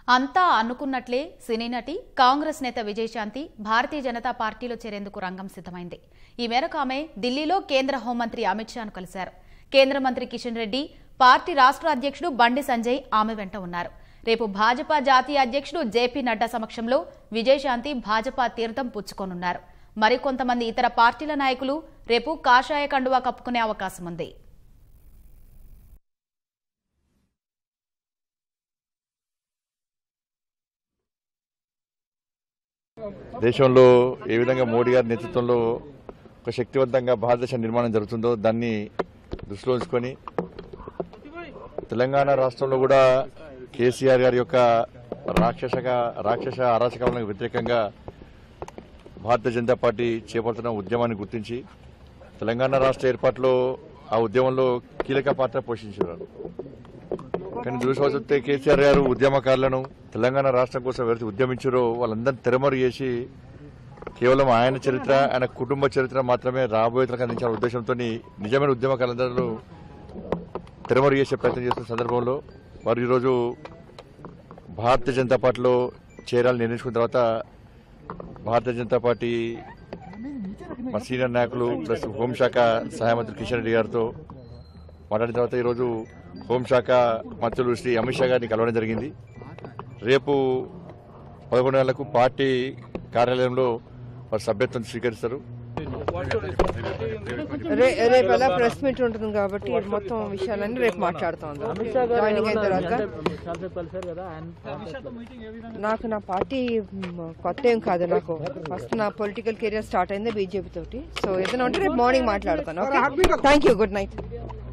అంతా అనుకున్నట్లే సినీ నటి కాంగ్రెస్ నేత విజయశాంతి భారతీయ జనతా పార్టీలో చేరేందుకు రంగం సిద్ధమైంది ఈ మేరకు ఆమె ఢిల్లీలో కేంద్ర హోంమంత్రి అమిత్ షాను కలిశారు కేంద్ర మంత్రి కిషన్ రెడ్డి పార్టీ రాష్ట్ర అధ్యక్షుడు బండి సంజయ్ ఆమె వెంట ఉన్నారు రేపు భాజపా జాతీయ అధ్యక్షుడు జేపీ నడ్డా సమక్షంలో విజయశాంతి భాజపా తీర్థం పుచ్చుకోనున్నారు మరికొంతమంది ఇతర పార్టీల నాయకులు రేపు కాషాయ కండువా కప్పుకునే అవకాశం ఉంది దేశంలో ఏ విధంగా మోడీ గారి నేతృత్వంలో ఒక శక్తివంతంగా భారతదేశ నిర్మాణం జరుగుతుందో దాన్ని దృష్టిలో ఉంచుకొని తెలంగాణ రాష్ట్రంలో కూడా కేసీఆర్ గారి యొక్క రాక్షసగా రాక్షస అరాచకాలకు వ్యతిరేకంగా భారతీయ జనతా పార్టీ చేపడుతున్న ఉద్యమాన్ని గుర్తించి తెలంగాణ రాష్ట్ర ఏర్పాటులో ఆ ఉద్యమంలో కీలక పాత్ర పోషించారు కానీ దురదృష్టవశాత్తు కేసీఆర్ గారు ఉద్యమకారులను తెలంగాణ రాష్ట్రం కోసం ఎవరైతే ఉద్యమించారో వాళ్ళందరినీ తెరమరు చేసి కేవలం ఆయన చరిత్ర ఆయన కుటుంబ చరిత్ర మాత్రమే రాబోయే తరాలకు అందించాలనే ఉద్దేశంతో నిజమైన ఉద్యమకారులందరూ తెరమరు చేసే ప్రయత్నం చేస్తున్న సందర్భంలో వారు ఈరోజు భారతీయ జనతా పార్టీలో చేరాలని నిర్ణయించుకున్న తర్వాత భారతీయ జనతా పార్టీ మా సీనియర్ నాయకులు ప్లస్ హోంశాఖ సహాయ మంత్రి కిషన్ రెడ్డి గారితో మాట్లాడిన తర్వాత ఈరోజు హోంశాఖ మంత్రులు శ్రీ అమిత్ షా గారిని కలవడం జరిగింది రేపు పదకొండు గంటలకు పార్టీ కార్యాలయంలో వారు సభ్యత్వం స్వీకరిస్తారు రే రేపు ఎలా ప్రెస్ మీట్ ఉంటుంది కాబట్టి మొత్తం విషయాలన్నీ రేపు మాట్లాడుతాం జాయినింగ్ అయిన తర్వాత నాకు నా పార్టీ మ్, కొత్త ఏం కాదు నాకు ఫస్ట్ నా పొలిటికల్ కెరియర్ స్టార్ట్ అయింది బీజేపీ తోటి సో ఏదైనా ఉంటే రేపు మార్నింగ్ మాట్లాడతాను okay thank you good night